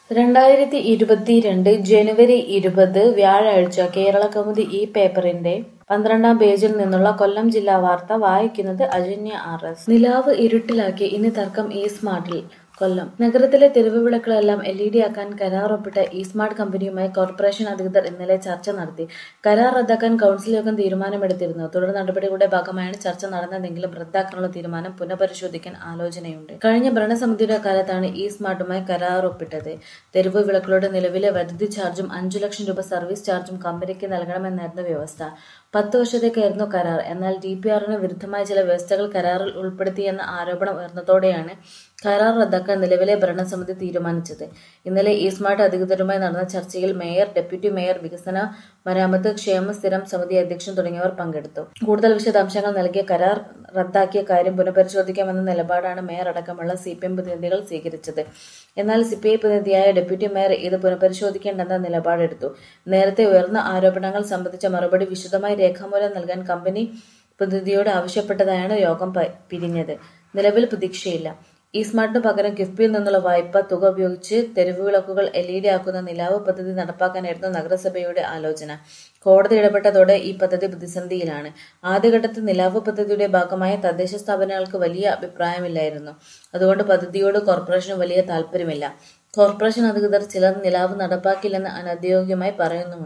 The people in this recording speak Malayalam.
രണ്ടായിരത്തി ഇരുപത്തിരണ്ട് ജനുവരി ഇരുപത് വ്യാഴാഴ്ച കേരളകൗമുദി ഈ പേപ്പറിന്റെ പന്ത്രണ്ടാം പേജിൽ നിന്നുള്ള കൊല്ലം ജില്ലാ വാർത്ത വായിക്കുന്നത് അജന്യ ആർ എസ് നിലാവ് ഇരുട്ടിലാക്കി ഇനി തർക്കം ഇ സ്മാർട്ടിൽ കൊല്ലം നഗരത്തിലെ തെരുവ് വിളക്കുകളെല്ലാം എൽ ഇ ഡി ആക്കാൻ കരാർ ഒപ്പിട്ട ഇ സ്മാർട്ട് കമ്പനിയുമായി കോർപ്പറേഷൻ അധികൃതർ ഇന്നലെ ചർച്ച നടത്തി കരാർ റദ്ദാക്കാൻ കൗൺസിൽ യോഗം തീരുമാനമെടുത്തിരുന്നു തുടർ നടപടികളുടെ ഭാഗമായാണ് ചർച്ച നടന്നതെങ്കിലും റദ്ദാക്കാനുള്ള തീരുമാനം പുനഃപരിശോധിക്കാൻ ആലോചനയുണ്ട് കഴിഞ്ഞ ഭരണസമിതിയുടെ കാലത്താണ് ഇ സ്മാർട്ടുമായി കരാർ ഒപ്പിട്ടത് തെരുവ് വിളക്കുകളുടെ നിലവിലെ വൈദ്യുതി ചാർജും അഞ്ചു ലക്ഷം രൂപ സർവീസ് ചാർജും കമ്പനിക്ക് നൽകണമെന്നായിരുന്നു വ്യവസ്ഥ പത്ത് വർഷത്തേക്കായിരുന്നു കരാർ എന്നാൽ ഡി പി ആറിന് വിരുദ്ധമായ ചില വ്യവസ്ഥകൾ കരാറിൽ ഉൾപ്പെടുത്തിയെന്ന ആരോപണം ഉയർന്നതോടെയാണ് കരാർ റദ്ദാക്കാൻ നിലവിലെ ഭരണസമിതി തീരുമാനിച്ചത് ഇന്നലെ ഈ സ്മാർട്ട് അധികൃതരുമായി നടന്ന ചർച്ചയിൽ മേയർ ഡെപ്യൂട്ടി മേയർ വികസന മരാമത്ത് ക്ഷേമ സ്ഥിരം സമിതി അധ്യക്ഷൻ തുടങ്ങിയവർ പങ്കെടുത്തു കൂടുതൽ വിശദാംശങ്ങൾ നൽകിയ കരാർ റദ്ദാക്കിയ കാര്യം പുനഃപരിശോധിക്കാമെന്ന നിലപാടാണ് മേയർ അടക്കമുള്ള സി പി എം പ്രതിനിധികൾ സ്വീകരിച്ചത് എന്നാൽ സി പി ഐ പ്രതിനിധിയായ ഡെപ്യൂട്ടി മേയർ ഇത് പുനഃപരിശോധിക്കേണ്ടെന്ന നിലപാടെടുത്തു നേരത്തെ ഉയർന്ന ആരോപണങ്ങൾ സംബന്ധിച്ച മറുപടി വിശദമായി രേഖാമൂലം നൽകാൻ കമ്പനി പ്രതിനിധിയോട് ആവശ്യപ്പെട്ടതായാണ് യോഗം പ- പിരിഞ്ഞത് നിലവിൽ പ്രതീക്ഷയില്ല ഈ സ്മാർട്ടിന് പകരം കിഫ്ബിയിൽ നിന്നുള്ള വായ്പ തുക ഉപയോഗിച്ച് തെരുവ് വിളക്കുകൾ എൽ ഇ ഡി ആക്കുന്ന നിലാവ് പദ്ധതി നടപ്പാക്കാനായിരുന്നു നഗരസഭയുടെ ആലോചന കോടതി ഇടപെട്ടതോടെ ഈ പദ്ധതി പ്രതിസന്ധിയിലാണ് ആദ്യഘട്ടത്തിൽ നിലാവ് പദ്ധതിയുടെ ഭാഗമായ തദ്ദേശ സ്ഥാപനങ്ങൾക്ക് വലിയ അഭിപ്രായമില്ലായിരുന്നു അതുകൊണ്ട് പദ്ധതിയോട് കോർപ്പറേഷന് വലിയ താല്പര്യമില്ല കോർപ്പറേഷൻ അധികൃതർ ചിലർ നിലാവ് നടപ്പാക്കില്ലെന്ന് അനൌദ്യോഗികമായി പറയുന്നുമുണ്ട്